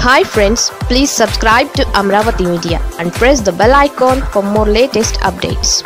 hi friends please subscribe to Amaravati media and press the bell icon for more latest updates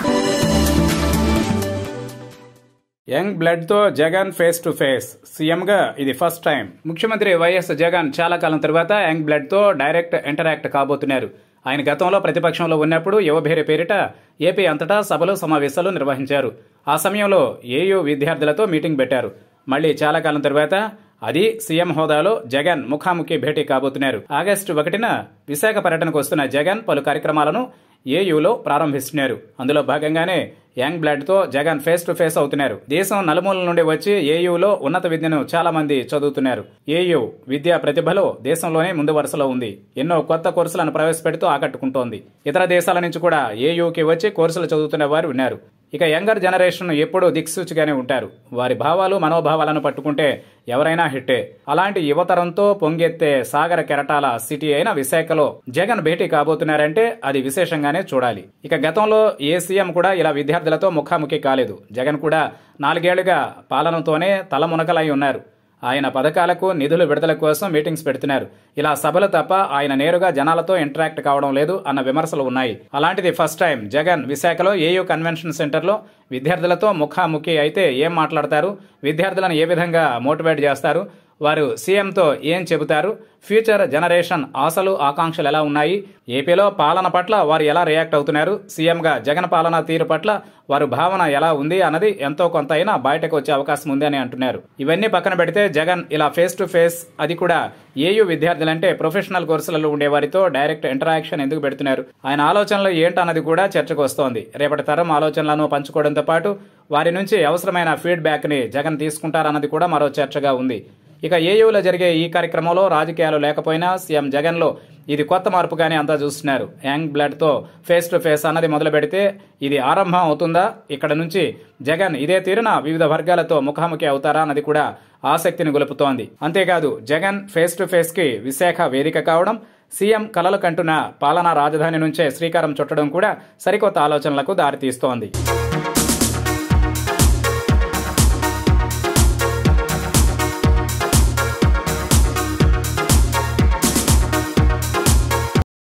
young బ్లడ్తో Jagan face to face సీఎంగా ఇది first time ముఖ్యమంత్రి YS Jagan చాలా కాలం తర్వాత young బ్లడ్తో direct interact కాబోతున్నారు ఆయన గతంలో ప్రతిపక్షంలో ఉన్నప్పుడు యువభేరి పేరిట ఏపీ అంతటా సభలు సమావేశాలు నిర్వహించారు ఆ సమయంలో ఏయూ విద్యార్థులతో మీటింగ్ పెట్టారు మళ్ళీ చాలా కాలం తర్వాత అది సీఎం హోదాలో జగన్ ముఖాముఖి భేటీ కాబోతున్నారు ఆగస్టు ఒకటిన విశాఖ పర్యటనకు వస్తున్న జగన్ పలు కార్యక్రమాలను ఏయూలో ప్రారంభిస్తున్నారు అందులో భాగంగానే యంగ్ బ్లడ్ తో జగన్ ఫేస్ టు ఫేస్ అవుతున్నారు దేశం నలుమూలల నుండి వచ్చి ఏయూలో ఉన్నత విద్యను చాలా మంది చదువుతున్నారు ఏయూ విద్యా ప్రతిభలో దేశంలోనే ముందు వరుసలో ఉంది ఎన్నో కొత్త కోర్సులను ప్రవేశపెడుతూ ఆకట్టుకుంటోంది ఇతర దేశాల నుంచి కూడా ఏయూకి వచ్చి కోర్సులు చదువుతున్న వారు ఉన్నారు ఇక యంగర్ జనరేషన్ ఎప్పుడూ దిక్సూచిగానే ఉంటారు వారి భావాలు మనోభావాలను పట్టుకుంటే ఎవరైనా హిట్టే అలాంటి యువతరంతో పొంగెత్తే సాగర కెరటాల సిటీ అయిన విశాఖలో జగన్ భేటీ కాబోతున్నారంటే అది విశేషంగానే చూడాలి ఇక గతంలో ఏ సీఎం కూడా ఇలా విద్యార్థులతో ముఖాముఖి కాలేదు జగన్ కూడా నాలుగేళ్లుగా పాలనతోనే తలమునకలై ఉన్నారు ఆయన పథకాలకు నిధులు విడుదల కోసం మీటింగ్స్ పెడుతున్నారు ఇలా సభలు తప్ప ఆయన నేరుగా జనాలతో ఇంటరాక్ట్ కావడం లేదు అన్న విమర్శలు ఉన్నాయి అలాంటిది ఫస్ట్ టైం జగన్ విశాఖలో ఏయూ కన్వెన్షన్ సెంటర్లో విద్యార్థులతో ముఖాముఖి అయితే ఏం మాట్లాడతారు విద్యార్థులను ఏ విధంగా మోటివేట్ చేస్తారు వారు సీఎంతో ఏం చెబుతారు ఫ్యూచర్ జనరేషన్ ఆశలు ఆకాంక్షలు ఎలా ఉన్నాయి ఏపీలో పాలన పట్ల వారు ఎలా రియాక్ట్ అవుతున్నారు సీఎంగా జగన్ పాలన తీరు పట్ల వారు భావన ఎలా ఉంది అన్నది ఎంతో కొంత అయినా బయటకు వచ్చే అవకాశం ఉంది అని అంటున్నారు ఇవన్నీ పక్కన పెడితే జగన్ ఇలా ఫేస్ టు ఫేస్ అది కూడా ఏయూ విద్యార్థులంటే ప్రొఫెషనల్ కోర్సులలో ఉండే వారితో డైరెక్ట్ ఇంటరాక్షన్ ఎందుకు పెడుతున్నారు ఆయన ఆలోచనలు ఏంటన్నది కూడా చర్చకు వస్తోంది రేపటి తరం ఆలోచనలను పంచుకోవడంతో పాటు వారి నుంచి అవసరమైన ఫీడ్బ్యాక్ ని జగన్ తీసుకుంటారన్నది కూడా మరో చర్చగా ఉంది ఇక ఏయూలో జరిగే ఈ కార్యక్రమంలో రాజకీయాలు లేకపోయినా సీఎం జగన్లో ఇది కొత్త మార్పుగానే అంతా చూస్తున్నారు యంగ్ బ్లడ్తో ఫేస్ టు ఫేస్ అన్నది మొదలు పెడితే ఇది ఆరంభం అవుతుందా ఇక్కడ నుంచి జగన్ ఇదే తీరున వివిధ వర్గాలతో ముఖాముఖి అవుతారా అన్నది కూడా ఆసక్తిని గొలుపుతోంది అంతేకాదు జగన్ ఫేస్ టు ఫేస్ కి విశాఖ వేదిక కావడం సీఎం కలలు కంటున్న పాలనా రాజధాని నుంచే శ్రీకారం చుట్టడం కూడా సరికొత్త ఆలోచనలకు దారితీస్తోంది